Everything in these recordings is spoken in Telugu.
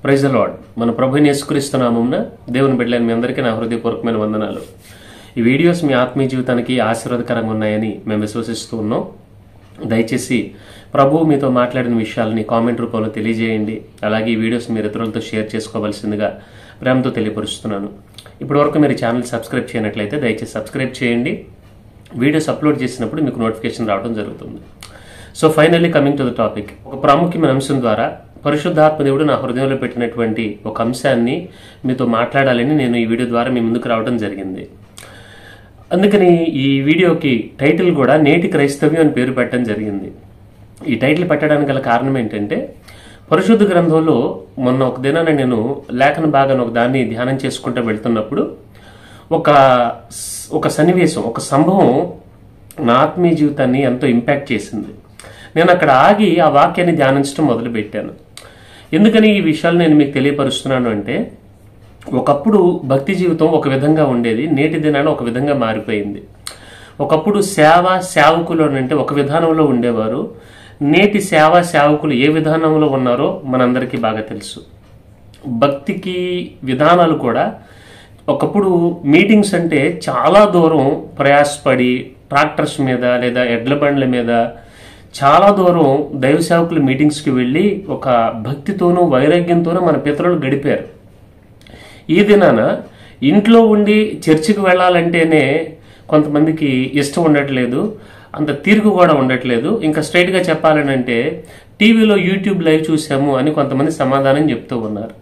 ప్రైజ్ లార్డ్ మన ప్రభుని యేసుక్రీస్తునామంన దేవుని బిడ్డలైన మీ అందరికీ నా హృదయపూర్వకమైన వందనాలు ఈ వీడియోస్ మీ ఆత్మీయ జీవితానికి ఆశీర్వాదకరంగా ఉన్నాయని మేము విశ్వసిస్తూ ఉన్నాం దయచేసి ప్రభు మీతో మాట్లాడిన విషయాలని కామెంట్ రూపంలో తెలియజేయండి అలాగే ఈ వీడియోస్ మీరు ఇతరులతో షేర్ చేసుకోవాల్సిందిగా ప్రేమతో తెలియపరుస్తున్నాను ఇప్పటివరకు మీరు ఛానల్ సబ్స్క్రైబ్ చేయనట్లయితే దయచేసి సబ్స్క్రైబ్ చేయండి వీడియోస్ అప్లోడ్ చేసినప్పుడు మీకు నోటిఫికేషన్ రావడం జరుగుతుంది so finally coming to the topic ఒక ప్రాముఖ్యమైన అంశం ద్వారా పరిశుద్ధాత్మ దేవుడు నా హృదయంలో పెట్టినటువంటి ఒక అంశాన్ని మీతో మాట్లాడాలని నేను ఈ వీడియో ద్వారా మీ ముందుకు రావడం జరిగింది అందుకని ఈ వీడియోకి టైటిల్ కూడా నేటి క్రైస్తవ్యం అని పేరు పెట్టడం జరిగింది ఈ టైటిల్ పెట్టడానికి గల కారణం ఏంటంటే పరిశుద్ధ గ్రంథంలో మొన్న ఒక దినాన నేను లేఖన భాగాన్ని ఒక దాన్ని ధ్యానం చేసుకుంటూ వెళ్తున్నప్పుడు ఒక ఒక సన్నివేశం ఒక సంభవం నా ఆత్మీయ జీవితాన్ని ఎంతో ఇంపాక్ట్ చేసింది నేను అక్కడ ఆగి ఆ వాక్యాన్ని ధ్యానించడం మొదలుపెట్టాను ఎందుకని ఈ విషయాలు నేను మీకు తెలియపరుస్తున్నాను అంటే ఒకప్పుడు భక్తి జీవితం ఒక విధంగా ఉండేది నేటి దినాన ఒక విధంగా మారిపోయింది ఒకప్పుడు సేవ సేవకులు అని అంటే ఒక విధానంలో ఉండేవారు నేటి సేవ సేవకులు ఏ విధానంలో ఉన్నారో మనందరికీ బాగా తెలుసు భక్తికి విధానాలు కూడా ఒకప్పుడు మీటింగ్స్ అంటే చాలా దూరం ప్రయాసపడి ట్రాక్టర్స్ మీద లేదా ఎడ్ల బండ్ల మీద చాలా దూరం దైవ సేవకుల మీటింగ్స్కి వెళ్ళి ఒక భక్తితోనూ వైరాగ్యంతోనూ మన పితరులు గడిపారు ఈ దినాన ఇంట్లో ఉండి చర్చికి వెళ్ళాలంటేనే కొంతమందికి ఇష్టం ఉండట్లేదు అంత తీరుకు కూడా ఉండట్లేదు ఇంకా స్ట్రైట్గా చెప్పాలని అంటే టీవీలో యూట్యూబ్ లైవ్ చూసాము అని కొంతమంది సమాధానం చెప్తూ ఉన్నారు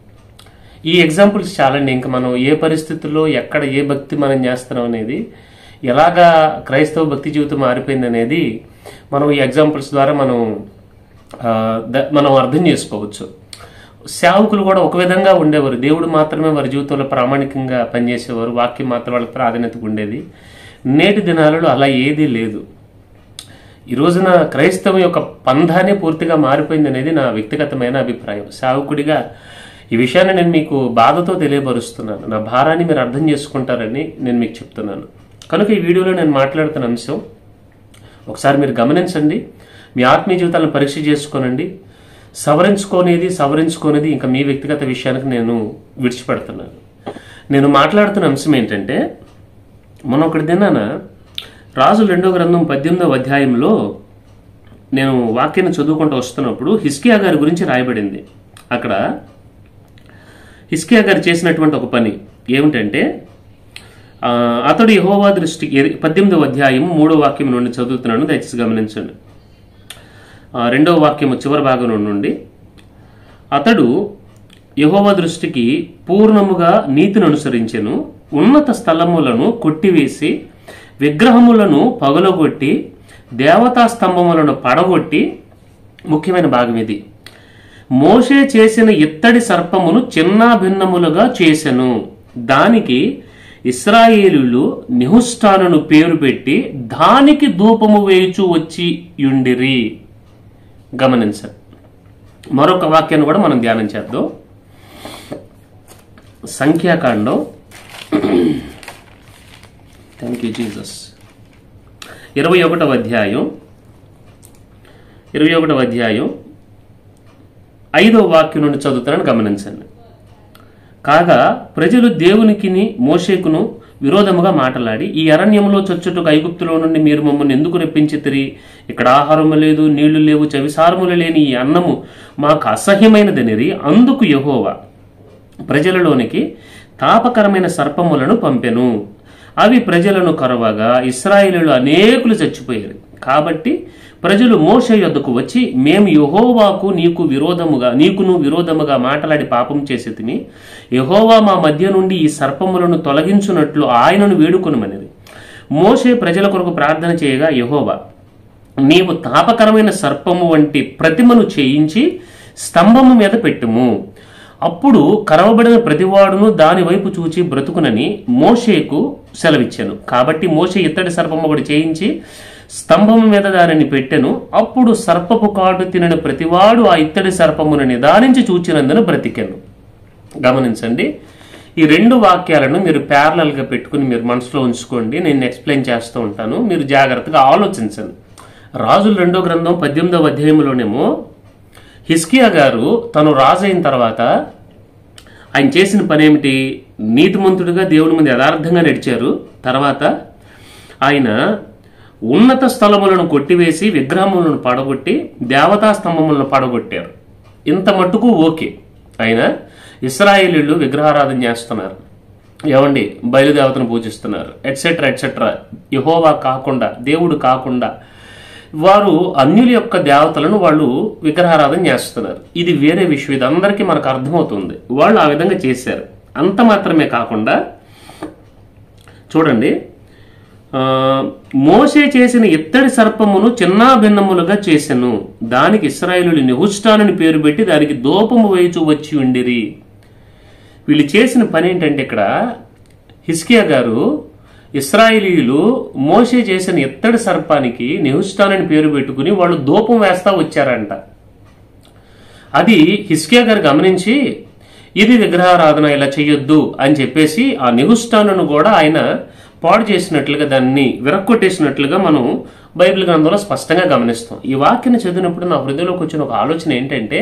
ఈ ఎగ్జాంపుల్స్ చాలండి ఇంకా మనం ఏ పరిస్థితుల్లో ఎక్కడ ఏ భక్తి మనం చేస్తున్నాం అనేది ఎలాగా క్రైస్తవ భక్తి జీవితం మారిపోయింది అనేది మనం ఈ ఎగ్జాంపుల్స్ ద్వారా మనం ఆ, ద- మనం అర్థం చేసుకోవచ్చు సేవకులు కూడా ఒక విధంగా ఉండేవారు దేవుడు మాత్రమే వారి జీవితంలో ప్రామాణికంగా పనిచేసేవారు వాక్యం మాత్రం వాళ్ళకి ప్రాధాన్యత ఉండేది నేటి దినాలలో అలా ఏదీ లేదు ఈ రోజున క్రైస్తవం యొక్క పంధానే పూర్తిగా మారిపోయింది అనేది నా వ్యక్తిగతమైన అభిప్రాయం సేవకుడిగా ఈ విషయాన్ని నేను మీకు బాధతో తెలియపరుస్తున్నాను నా భారాన్ని మీరు అర్థం చేసుకుంటారని నేను మీకు చెప్తున్నాను కనుక ఈ వీడియోలో నేను మాట్లాడుతున్న అంశం ఒకసారి మీరు గమనించండి మీ ఆత్మీయ జీవితాలను పరీక్ష చేసుకోనండి సవరించుకోనేది సవరించుకోనేది ఇంకా మీ వ్యక్తిగత విషయానికి నేను విడిచిపెడుతున్నాను నేను మాట్లాడుతున్న అంశం ఏంటంటే మొన్న ఒకటి దినాన రాజు రెండో గ్రంథం పద్దెనిమిదవ అధ్యాయంలో నేను వాక్యాన్ని చదువుకుంటూ వస్తున్నప్పుడు హిస్కియా గారి గురించి రాయబడింది అక్కడ హిస్కియా గారు చేసినటువంటి ఒక పని ఏమిటంటే ఆ, అతడు యహోవా దృష్టికి పద్దెనిమిదవ అధ్యాయం మూడో వాక్యం నుండి చదువుతున్నాను దయచేసి గమనించండి ఆ, రెండవ వాక్యము చివరి భాగం నుండి అతడు యహోవా దృష్టికి పూర్ణముగా నీతిని అనుసరించెను ఉన్నత స్థలములను కొట్టివేసి విగ్రహములను పగలగొట్టి దేవతా స్తంభములను పడగొట్టి ముఖ్యమైన భాగం ఇది మోషే చేసిన ఇత్తడి సర్పమును చిన్న భిన్నములుగా చేసెను దానికి ఇస్రాయేలులు నిహుష్టానును పేరు పెట్టి దానికి ధూపము వేయుచు వచ్చి యుండిరి గమనించండి మరొక వాక్యాన్ని కూడా మనం ధ్యానం చేద్దాం సంఖ్యాకాండం థ్యాంక్ యూ జీసస్ ఇరవై ఒకటవ అధ్యాయం ఇరవై ఒకటవ అధ్యాయం ఐదవ వాక్యం నుండి చదువుతానని గమనించండి కాగా ప్రజలు దేవునికిని మోషేకును విరోధముగా మాటలాడి ఈ అరణ్యంలో చొచ్చుటకు ఐగుప్తులో నుండి మీరు మమ్మల్ని ఎందుకు రెప్పించితిరి ఇక్కడ ఆహారము లేదు నీళ్లు లేవు చవిసారములు లేని ఈ అన్నము మాకు అసహ్యమైనదనిరి అందుకు యహోవా ప్రజలలోనికి తాపకరమైన సర్పములను పంపెను అవి ప్రజలను కరవగా ఇస్రాయేలీలు అనేకులు చచ్చిపోయారు కాబట్టి ప్రజలు మోష యొద్దకు వచ్చి మేము యహోవాకు నీకు విరోధముగా నీకును విరోధముగా మాట్లాడి పాపం చేసి తిని యహోవా మా మధ్య నుండి ఈ సర్పములను తొలగించున్నట్లు ఆయనను వేడుకొనమనిది మోషే ప్రజల కొరకు ప్రార్థన చేయగా యహోవా నీవు తాపకరమైన సర్పము వంటి ప్రతిమను చేయించి స్తంభము మీద పెట్టుము అప్పుడు కరవబడిన ప్రతివాడును దాని వైపు చూచి బ్రతుకునని మోషేకు సెలవిచ్చాను కాబట్టి మోషే ఇత్తడి సర్పము ఒకటి చేయించి స్తంభము మీద దానిని పెట్టెను అప్పుడు సర్పపు కాడు తినని ప్రతివాడు ఆ ఇత్తడి సర్పమును నిదానించి చూచినందున బ్రతికెను గమనించండి ఈ రెండు వాక్యాలను మీరు parallel గా పెట్టుకుని మీరు మనసులో ఉంచుకోండి నేను ఎక్స్ప్లెయిన్ చేస్తూ ఉంటాను మీరు జాగ్రత్తగా ఆలోచించండి రాజుల రెండో గ్రంథం పద్దెనిమిదవ అధ్యాయంలోనేమో హిస్కియా గారు తను రాజు అయిన తర్వాత ఆయన చేసిన పని ఏమిటి నీతిమంతుడిగా దేవుడి ముందు యథార్థంగా నడిచారు తర్వాత ఆయన ఉన్నత స్థలములను కొట్టివేసి విగ్రహములను పడగొట్టి దేవతా స్తంభములను పడగొట్టారు ఇంత మట్టుకు ఓకే ఆయన ఇస్రాయేలీలు విగ్రహారాధన చేస్తున్నారు ఏమండి బయలుదేవతను పూజిస్తున్నారు ఎట్సెట్రా ఎట్సెట్రా యహోవా కాకుండా దేవుడు కాకుండా వారు అన్యుల యొక్క దేవతలను వాళ్ళు విగ్రహారాధన చేస్తున్నారు ఇది వేరే విషయం ఇది అందరికీ మనకు అర్థమవుతుంది వాళ్ళు ఆ విధంగా చేశారు అంత మాత్రమే కాకుండా చూడండి ఆ, మోసే చేసిన ఇత్తడి సర్పమును చిన్నా భిన్నములుగా చేసెను దానికి ఇస్రాయేలులు నిహుష్టానని పేరు పెట్టి దానికి దూపము వేచు వచ్చి ఉండిరి వీళ్ళు చేసిన పని ఏంటంటే ఇక్కడ హిస్కియా గారు ఇస్రాయేలీలు మోసే చేసిన ఇత్తడి సర్పానికి నిహుష్టానని పేరు పెట్టుకుని వాళ్ళు దూపం వేస్తా వచ్చారంట అది హిస్కియా గారు గమనించి ఇది విగ్రహారాధన ఇలా చెయ్యొద్దు అని చెప్పేసి ఆ నిగుష్టాలను కూడా ఆయన పాడు చేసినట్లుగా దాన్ని విరక్కొట్టేసినట్లుగా మనం బైబిల్ గ్రంథంలో స్పష్టంగా గమనిస్తాం ఈ వాక్యాన్ని చదివినప్పుడు నా హృదయంలోకి వచ్చిన ఒక ఆలోచన ఏంటంటే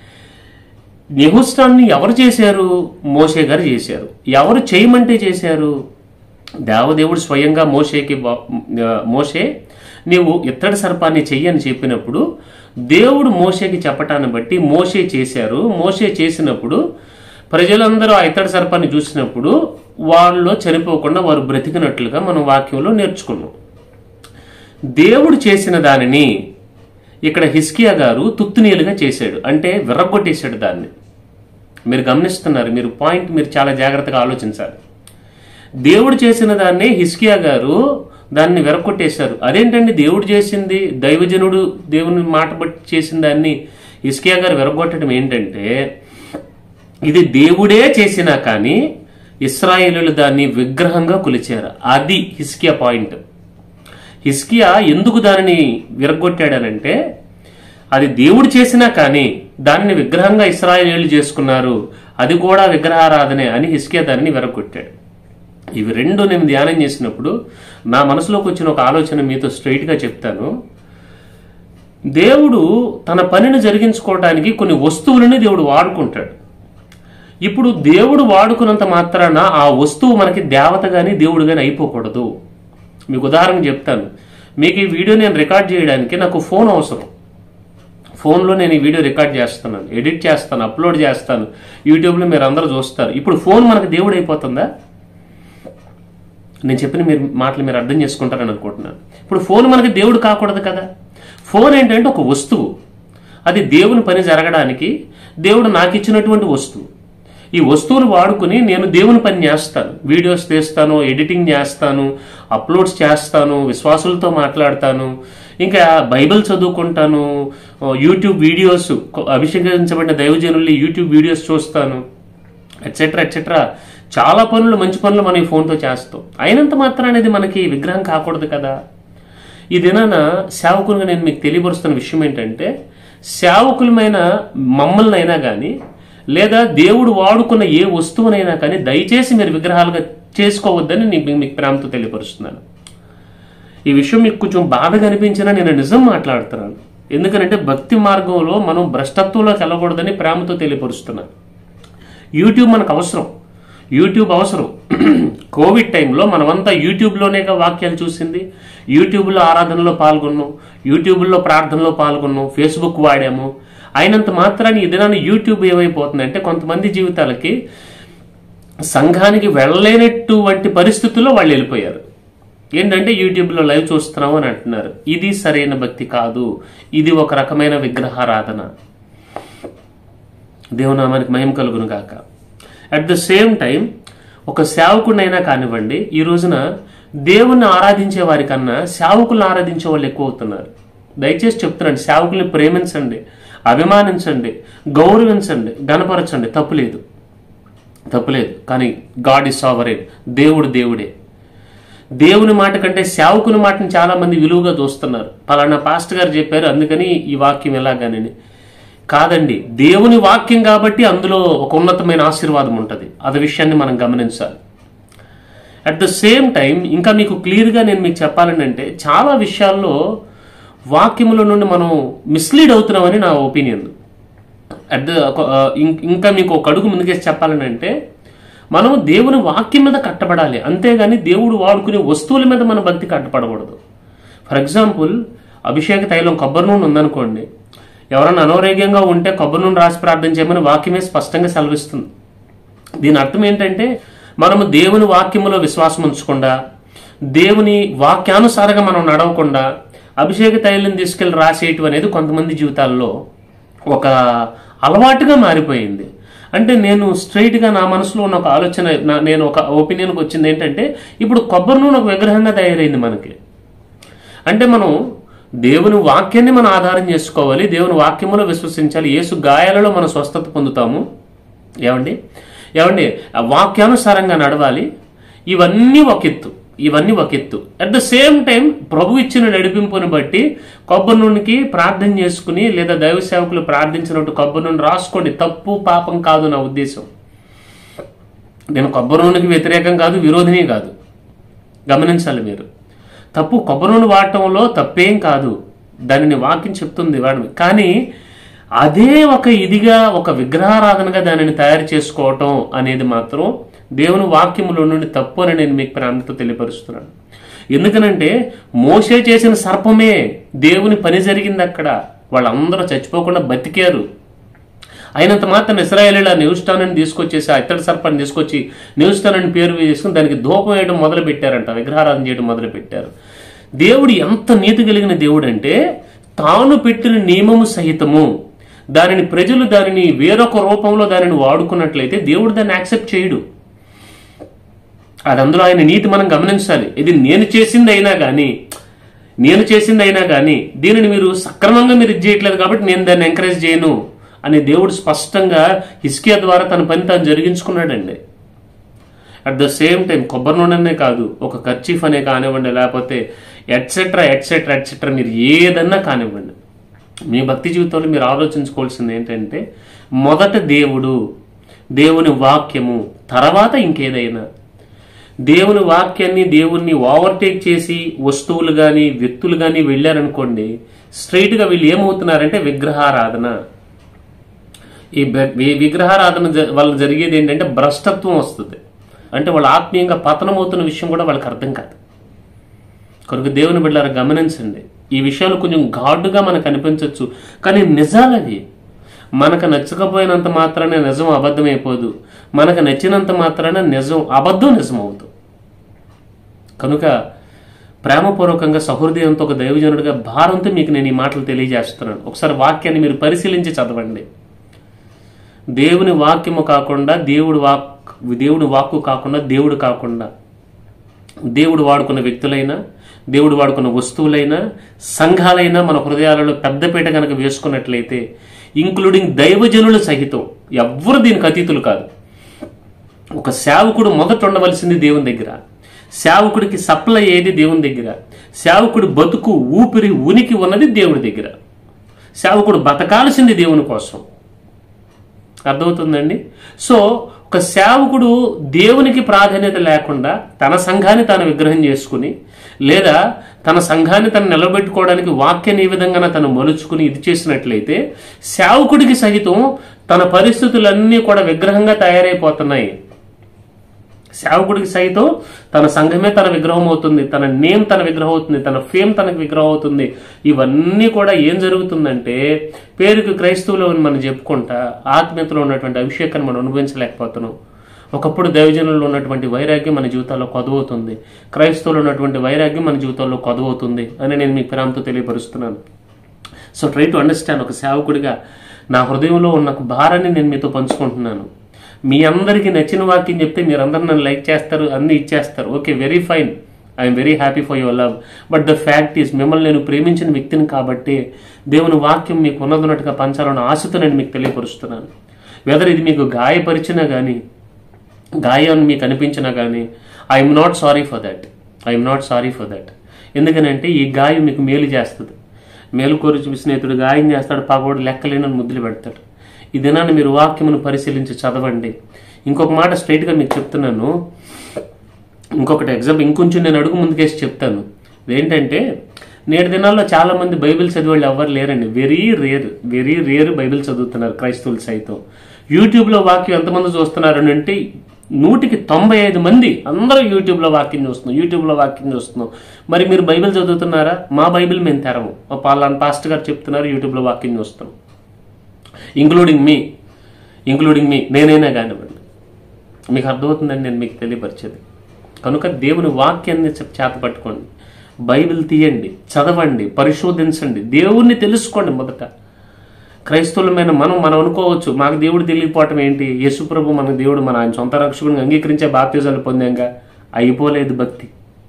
నిహుష్టాన్ని ఎవరు చేశారు మోషే గారు చేశారు ఎవరు చేయమంటే చేశారు దేవదేవుడు స్వయంగా మోషేకి బా- ఆ, మోషే నీవు ఇత్తడి సర్పాన్ని చెయ్యని చెప్పినప్పుడు దేవుడు మోషేకి చెప్పటాన్ని బట్టి మోషే చేశారు మోషే చేసినప్పుడు ప్రజలందరూ ఆ ఇత్తడి సర్పాన్ని చూసినప్పుడు వాళ్ళలో చనిపోకుండా వారు బ్రతికినట్లుగా మనం వాక్యంలో నేర్చుకున్నాం దేవుడు చేసిన దానిని ఇక్కడ హిస్కియా గారు తుత్తునీలుగా చేశాడు అంటే విర్రగొట్టేశాడు దాన్ని మీరు గమనిస్తున్నారు మీరు పాయింట్ మీరు చాలా జాగ్రత్తగా ఆలోచించాలి దేవుడు చేసిన దాన్ని హిస్కియా గారు దాన్ని విరగొట్టేశారు అదేంటండి దేవుడు చేసింది దైవజనుడు దేవుని మాట బట్టి చేసిన దాన్ని హిస్కియా గారు విరగొట్టడం ఏంటంటే ఇది దేవుడే చేసినా కానీ ఇస్రాయేలులు దాన్ని విగ్రహంగా కొలిచారు అది హిస్కియా పాయింట్ హిస్కియా ఎందుకు దానిని విరగొట్టాడనంటే అది దేవుడు చేసినా కానీ దానిని విగ్రహంగా ఇస్రాయేలీలు చేసుకున్నారు అది కూడా విగ్రహారాధనే అని హిస్కియా దానిని విరగొట్టాడు ఇవి రెండు నేను ధ్యానం చేసినప్పుడు నా మనసులోకి వచ్చిన ఒక ఆలోచన మీతో straight గా చెప్తాను దేవుడు తన పనిని జరిగించుకోవడానికి కొన్ని వస్తువులని దేవుడు వాడుకుంటాడు ఇప్పుడు దేవుడు వాడుకున్నంత మాత్రాన ఆ వస్తువు మనకి దేవత కానీ దేవుడు కానీ అయిపోకూడదు మీకు ఉదాహరణ చెప్తాను మీకు ఈ వీడియో నేను రికార్డ్ చేయడానికి నాకు ఫోన్ అవసరం ఫోన్లో నేను ఈ వీడియో రికార్డ్ చేస్తున్నాను ఎడిట్ చేస్తాను అప్లోడ్ చేస్తాను యూట్యూబ్లో మీరు అందరూ చూస్తారు ఇప్పుడు ఫోన్ మనకు దేవుడు అయిపోతుందా నేను చెప్పిన మీరు మాటలు మీరు అర్థం చేసుకుంటారని అనుకుంటున్నాను ఇప్పుడు ఫోన్ మనకి దేవుడు కాకూడదు కదా ఫోన్ ఏంటంటే ఒక వస్తువు అది దేవుని పని జరగడానికి దేవుడు నాకు ఇచ్చినటువంటి వస్తువు ఈ వస్తువులు వాడుకుని నేను దేవుని పని చేస్తాను వీడియోస్ తీస్తాను ఎడిటింగ్ చేస్తాను అప్లోడ్స్ చేస్తాను విశ్వాసులతో మాట్లాడతాను ఇంకా బైబిల్ చదువుకుంటాను యూట్యూబ్ వీడియోస్ అభిషేకించబడిన దైవజనుల్ని యూట్యూబ్ వీడియోస్ చూస్తాను ఎట్సెట్రా ఎట్సెట్రా చాలా పనులు మంచి పనులు మనం ఈ ఫోన్తో చేస్తాం అయినంత మాత్రం అనేది మనకి విగ్రహం కాకూడదు కదా ఈ దినాన సేవకులుగా నేను మీకు తెలియపరుస్తున్న విషయం ఏంటంటే సేవకులమైన మమ్మల్ని అయినా కానీ లేదా దేవుడు వాడుకున్న ఏ వస్తువునైనా కానీ దయచేసి మీరు విగ్రహాలుగా చేసుకోవద్దని నేను మీకు ప్రేమతో తెలియపరుస్తున్నాను ఈ విషయం మీకు కొంచెం బాధగా అనిపించినా నేను నిజం మాట్లాడుతున్నాను ఎందుకంటే భక్తి మార్గంలో మనం భ్రష్టత్వంలోకి వెళ్ళకూడదని ప్రేమతో తెలియపరుస్తున్నాను యూట్యూబ్ మనకు అవసరం యూట్యూబ్ అవసరం కోవిడ్ టైంలో మనమంతా యూట్యూబ్లోనేగా వాక్యాలు చూసింది యూట్యూబ్లో ఆరాధనలో పాల్గొన్నాం యూట్యూబ్లో ప్రార్థనలో పాల్గొన్నాం ఫేస్బుక్ వాడాము అయినంత మాత్రాన్ని ఇదినాన్ని యూట్యూబ్ ఏమైపోతుందంటే కొంతమంది జీవితాలకి సంఘానికి వెళ్ళలేనటువంటి పరిస్థితుల్లో వాళ్ళు వెళ్ళిపోయారు ఏంటంటే యూట్యూబ్లో లైవ్ చూస్తున్నాం అని అంటున్నారు ఇది సరైన భక్తి కాదు ఇది ఒక రకమైన విగ్రహారాధన దేవునామానికి మహిమ కలుగును గాక అట్ ద సేమ్ టైం ఒక సేవకుడినైనా కానివ్వండి ఈ రోజున దేవుణ్ణి ఆరాధించే వారికన్నా సేవకులను ఆరాధించే వాళ్ళు ఎక్కువ అవుతున్నారు దయచేసి చెప్తున్నాను సేవకుల్ని ప్రేమించండి అభిమానించండి గౌరవించండి గణపరచండి తప్పులేదు తప్పులేదు కానీ గాడ్ ఇస్ సావరేన్ దేవుడు దేవుడే దేవుని మాట కంటే సేవకుని మాటని చాలా మంది విలువగా చూస్తున్నారు పలానా పాస్టర్ గారు చెప్పారు అందుకని ఈ వాక్యం ఎలాగానని కాదండి దేవుని వాక్యం కాబట్టి అందులో ఒక ఉన్నతమైన ఆశీర్వాదం ఉంటుంది అది విషయాన్ని మనం గమనించాలి అట్ ద సేమ్ టైం ఇంకా మీకు క్లియర్గా నేను మీకు చెప్పాలని అంటే చాలా విషయాల్లో వాక్యముల నుండి మనం మిస్లీడ్ అవుతున్నామని నా ఒపీనియన్ అట్ ద ఇంకా మీకు ఒక అడుగు ముందుకేసి చెప్పాలని అంటే మనం దేవుని వాక్యం మీద కట్టబడాలి అంతేగాని దేవుడు వాడుకునే వస్తువుల మీద మన భక్తి కట్టబడకూడదు ఫర్ ఎగ్జాంపుల్ అభిషేక తైలం కొబ్బరి నూనె ఉందనుకోండి ఎవరైనా అనారోగ్యంగా ఉంటే కొబ్బరి నూనె రాసి ప్రార్థన చేయమని వాక్యమే స్పష్టంగా సెలవిస్తుంది దీని అర్థం ఏంటంటే మనము దేవుని వాక్యములో విశ్వాసం ఉంచకుండా దేవుని వాక్యానుసారంగా మనం నడవకుండా అభిషేక తైలం తీసుకెళ్లి రాసేయటం అనేది కొంతమంది జీవితాల్లో ఒక అలవాటుగా మారిపోయింది అంటే నేను స్ట్రైట్గా నా మనసులో ఉన్న ఒక ఆలోచన నా- నేను ఒక ఒపీనియన్కి వచ్చింది ఏంటంటే ఇప్పుడు కొబ్బరి నూనె ఒక విగ్రహంగా తయారైంది మనకి అంటే మనం దేవుని వాక్యాన్ని మనం ఆధారం చేసుకోవాలి దేవుని వాక్యములో విశ్వసించాలి యేసు గాయాలలో మనం స్వస్థత పొందుతాము ఏమండి ఏమండి ఆ వాక్యానుసారంగా నడవాలి ఇవన్నీ ఒక ఎత్తు ఇవన్నీ ఒక ఎత్తు అట్ ద సేమ్ టైం ప్రభు ఇచ్చిన నడిపింపుని బట్టి కొబ్బరి నూనెకి ప్రార్థన చేసుకుని లేదా దైవ సేవకులు ప్రార్థించినట్టు కొబ్బరి నూనె రాసుకోండి తప్పు పాపం కాదు నా ఉద్దేశం నేను కొబ్బరి నూనెకి వ్యతిరేకం కాదు విరోధిని కాదు గమనించాలి మీరు తప్పు కొబ్బరి నూనె వాడటంలో తప్పేం కాదు దానిని వాక్యం చెప్తుంది వాడు కానీ అదే ఒక ఇదిగా ఒక విగ్రహారాధనగా దానిని తయారు చేసుకోవటం అనేది మాత్రం దేవుని వాక్యములో నుండి తప్పు అని నేను మీకు ప్రాంతంతో తెలియపరుస్తున్నాను ఎందుకనంటే మోసే చేసిన సర్పమే దేవుని పని జరిగింది అక్కడ వాళ్ళందరూ చచ్చిపోకుండా బతికారు అయినంత మాత్రం ఇస్రాయేలీల న్యూస్టాన్ అని తీసుకొచ్చేసి ఆ ఇత్తడి సర్పాన్ని తీసుకొచ్చి న్యూస్టాన్ అని పేరు వేసుకుని దానికి ధూపం వేయడం మొదలు పెట్టారంట విగ్రహారాధన చేయడం మొదలు పెట్టారు దేవుడు ఎంత నీతి కలిగిన దేవుడు అంటే తాను పెట్టిన నియమము సహితము దానిని ప్రజలు దానిని వేరొక రూపంలో దానిని వాడుకున్నట్లయితే దేవుడు దాన్ని యాక్సెప్ట్ చేయడు అది అందులో ఆయన నీతి మనం గమనించాలి ఇది నేను చేసింది అయినా కానీ నేను చేసింది అయినా కానీ దీనిని మీరు సక్రమంగా మీరు ఇది చేయట్లేదు కాబట్టి నేను దాన్ని ఎంకరేజ్ చేయను అని దేవుడు స్పష్టంగా హిస్కియా ద్వారా తన పని తాను జరిగించుకున్నాడండి అట్ ద సేమ్ టైం కొబ్బరి నూనెనే కాదు ఒక కర్చీఫ్ అనే కానివ్వండి లేకపోతే ఎట్సెట్రా ఎట్సెట్రా ఎట్సెట్రా మీరు ఏదన్నా కానివ్వండి మీ భక్తి జీవితంలో మీరు ఆలోచించుకోవాల్సింది ఏంటంటే మొదట దేవుడు దేవుని వాక్యము తర్వాత ఇంకేదైనా దేవుని వాక్యాన్ని దేవుణ్ణి ఓవర్టేక్ చేసి వస్తువులు కానీ వ్యక్తులు కానీ వెళ్ళారనుకోండి స్ట్రైట్గా వీళ్ళు ఏమవుతున్నారంటే విగ్రహారాధన ఈ బె- ఈ విగ్రహారాధన జ- వల్ల జరిగేది ఏంటంటే భ్రష్టత్వం వస్తుంది అంటే వాళ్ళు ఆత్మీయంగా పతనమవుతున్న విషయం కూడా వాళ్ళకి అర్థం కాదు కనుక దేవుని బిడ్డారా గమనించండి ఈ విషయాలు కొంచెం ఘాటుగా మనకు అనిపించవచ్చు కానీ నిజాలవి మనకు నచ్చకపోయినంత మాత్రాన నిజం అబద్ధం అయిపోదు మనకు నచ్చినంత మాత్రాన నిజం అబద్ధం నిజం అవుతుంది కనుక ప్రేమపూర్వకంగా సహృదయంతో ఒక దైవజనుడిగా భారంతో మీకు నేను ఈ మాటలు తెలియజేస్తున్నాను ఒకసారి వాక్యాన్ని మీరు పరిశీలించి చదవండి దేవుని వాక్యము కాకుండా దేవుడు వాక్ దేవుడి వాక్కు కాకుండా దేవుడు కాకుండా దేవుడు వాడుకున్న వ్యక్తులైనా దేవుడు వాడుకున్న వస్తువులైనా సంఘాలైనా మన హృదయాలలో పెద్దపీట కనుక వేసుకున్నట్లయితే ఇంక్లూడింగ్ దైవజనులు సహితం ఎవ్వరు దీనికి అతీతులు కాదు ఒక సేవకుడు మొదట ఉండవలసింది దేవుని దగ్గర సేవకుడికి సప్లై అయ్యేది దేవుని దగ్గర సేవకుడి బతుకు ఊపిరి ఉనికి ఉన్నది దేవుడి దగ్గర సేవకుడు బతకాల్సింది దేవుని కోసం అర్థమవుతుందండి సో ఒక సేవకుడు దేవునికి ప్రాధాన్యత లేకుండా తన సంఘాన్ని తాను విగ్రహం చేసుకుని లేదా తన సంఘాన్ని తను నిలబెట్టుకోవడానికి వాక్యాన్ని ఈ విధంగా తను మలుచుకుని ఇది చేసినట్లయితే సేవకుడికి సహితం తన పరిస్థితులన్నీ కూడా విగ్రహంగా తయారైపోతున్నాయి సేవకుడికి సైతం తన సంఘమే తన విగ్రహం అవుతుంది తన నేమ్ తన విగ్రహం అవుతుంది తన ఫేమ్ తనకు విగ్రహం అవుతుంది ఇవన్నీ కూడా ఏం జరుగుతుందంటే పేరుకి క్రైస్తవులు అని మనం చెప్పుకుంటా ఆత్మీయతలో ఉన్నటువంటి అభిషేకాన్ని మనం అనుభవించలేకపోతున్నాం ఒకప్పుడు దైవజనుల్లో ఉన్నటువంటి వైరాగ్యం మన జీవితాల్లో కొదవవుతుంది క్రైస్తవులు ఉన్నటువంటి వైరాగ్యం మన జీవితాల్లో కొదవవుతుంది అని నేను మీకు ప్రేమతో తెలియపరుస్తున్నాను సో ట్రై టు అండర్స్టాండ్ ఒక సేవకుడిగా నా హృదయంలో ఉన్న ఒక భారాన్ని నేను మీతో పంచుకుంటున్నాను మీ అందరికీ నచ్చిన వాక్యం చెప్తే మీరందరూ నన్ను లైక్ చేస్తారు అన్ని ఇచ్చేస్తారు okay very fine I'm very happy for your love but the fact is మిమ్మల్ని నేను ప్రేమించిన వ్యక్తిని కాబట్టి దేవుని వాక్యం మీకు ఉన్నదన్నట్టుగా పంచాలన్న ఆశతో నేను మీకు తెలియపరుస్తున్నాను వెదర్ ఇది మీకు గాయపరిచినా కానీ గాయం మీకు అనిపించినా కానీ I'm not sorry for that I'm not sorry for that ఎందుకనంటే ఈ గాయం మీకు మేలు చేస్తుంది మేలు కోరి స్నేహితుడు గాయం చేస్తాడు పగోడు లెక్కలేనని ముద్దులు పెడతాడు ఈ దినాన్ని మీరు వాక్యమును పరిశీలించి చదవండి ఇంకొక మాట స్ట్రైట్గా మీకు చెప్తున్నాను ఇంకొకటి ఎగ్జాంపుల్ ఇంకొంచెం నేను అడుగు ముందుకేసి చెప్తాను ఏంటంటే నేటి దినాల్లో చాలా మంది బైబిల్ చదివే వాళ్ళు ఎవరు లేరండి very rare very rare Bible చదువుతున్నారు క్రైస్తవులు సైతం యూట్యూబ్లో వాక్యం ఎంతమంది చూస్తున్నారు అంటే నూటికి తొంభై ఐదు మంది అందరూ యూట్యూబ్లో వాక్యం చూస్తున్నాం యూట్యూబ్లో వాక్యం చూస్తున్నాం మరి మీరు బైబిల్ చదువుతున్నారా మా బైబిల్ మేము తెరము మా పాలన పాస్ట్ గారు చెప్తున్నారు యూట్యూబ్లో వాక్యం చూస్తున్నాం ఇంక్లూడింగ్ మీ ఇంక్లూడింగ్ మీ నేనైనా కానివ్వండి మీకు అర్థమవుతుందని నేను మీకు తెలియపరిచేది కనుక దేవుని వాక్యాన్ని చ- చేత పట్టుకోండి బైబిల్ తీయండి చదవండి పరిశోధించండి దేవుణ్ణి తెలుసుకోండి మొదట క్రైస్తవులమైన మనం మనం అనుకోవచ్చు మాకు దేవుడు తెలియకపోవటం ఏంటి యేసుప్రభు మన దేవుడు మన ఆయన సొంత రక్షకుడిని అంగీకరించే బాప్తిజాలు పొందాక అయిపోలేదు భక్తి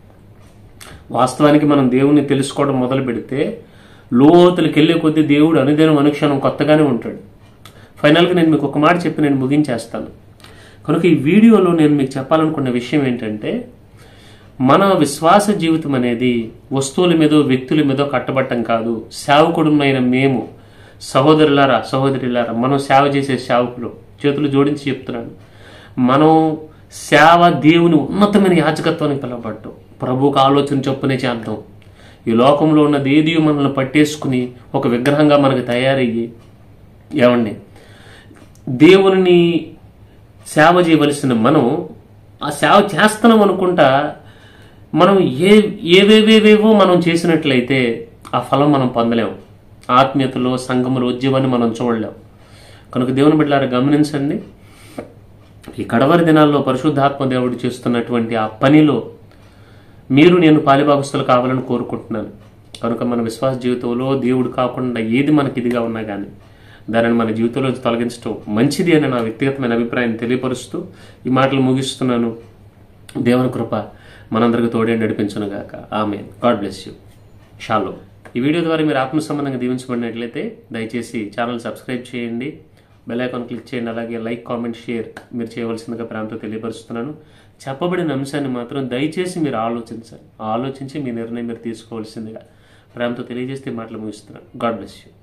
వాస్తవానికి మనం దేవుణ్ణి తెలుసుకోవడం మొదలు పెడితే లోతులకు వెళ్ళే కొద్దీ దేవుడు అనుదినం అనుక్షణం కొత్తగానే ఉంటాడు ఫైనల్గా నేను మీకు ఒక మాట చెప్పి నేను ముగించేస్తాను కనుక ఈ వీడియోలో నేను మీకు చెప్పాలనుకున్న విషయం ఏంటంటే మన విశ్వాస జీవితం అనేది వస్తువుల మీదో వ్యక్తుల మీదో కట్టబట్టం కాదు సేవకుడుమైన మేము సహోదరులారా సహోదరులారా మనం సేవ చేసే సేవకులు చేతులు జోడించి చెప్తున్నాను మనం సేవ దేవుని ఉన్నతమైన యాజకత్వానికి పిలవబడ్డాం ప్రభువుకు ఆలోచన చొప్పునే చేద్దాం ఈ లోకంలో ఉన్నది ఏది మనల్ని పట్టేసుకుని ఒక విగ్రహంగా మనకు తయారయ్యి ఏమండి దేవుని సేవ చేయవలసిన మనం ఆ సేవ చేస్తున్నాం అనుకుంటా మనం ఏ ఏవేవేవేవో మనం చేసినట్లయితే ఆ ఫలం మనం పొందలేం ఆత్మీయతలో సంఘములో ఉద్యమాన్ని మనం చూడలేం కనుక దేవుని బిడ్డలారా గమనించండి ఈ కడవరి దినాల్లో పరిశుద్ధాత్మ దేవుడు చేస్తున్నటువంటి ఆ పనిలో మీరు నేను పాలిభాగస్తులు కావాలని కోరుకుంటున్నాను కనుక మన విశ్వాస జీవితంలో దేవుడు కాకుండా ఏది మనకి ఇదిగా ఉన్నా కానీ దానిని మన జీవితంలో తొలగించడం మంచిది అని నా వ్యక్తిగతమైన అభిప్రాయం తెలియపరుస్తూ ఈ మాటలు ముగిస్తున్నాను దేవుని కృప మనందరికి తోడే నడిపించును గాక ఆమె గాడ్ బ్లెస్ యూ షాలో ఈ వీడియో ద్వారా మీరు ఆత్మ సంబంధంగా దీవించబడినట్లయితే దయచేసి ఛానల్ సబ్స్క్రైబ్ చేయండి బెల్ ఐకాన్ క్లిక్ చేయండి అలాగే లైక్ కామెంట్ షేర్ మీరు చేయవలసిందిగా ప్రాంతం తెలియపరుస్తున్నాను చెప్పబడిన అంశాన్ని మాత్రం దయచేసి మీరు ఆలోచించండి ఆలోచించి మీ నిర్ణయం మీరు తీసుకోవాల్సిందిగా ప్రేమతో తెలియజేస్తే ఈ మాటలు ముగిస్తున్నాను గాడ్ బ్లెస్ యూ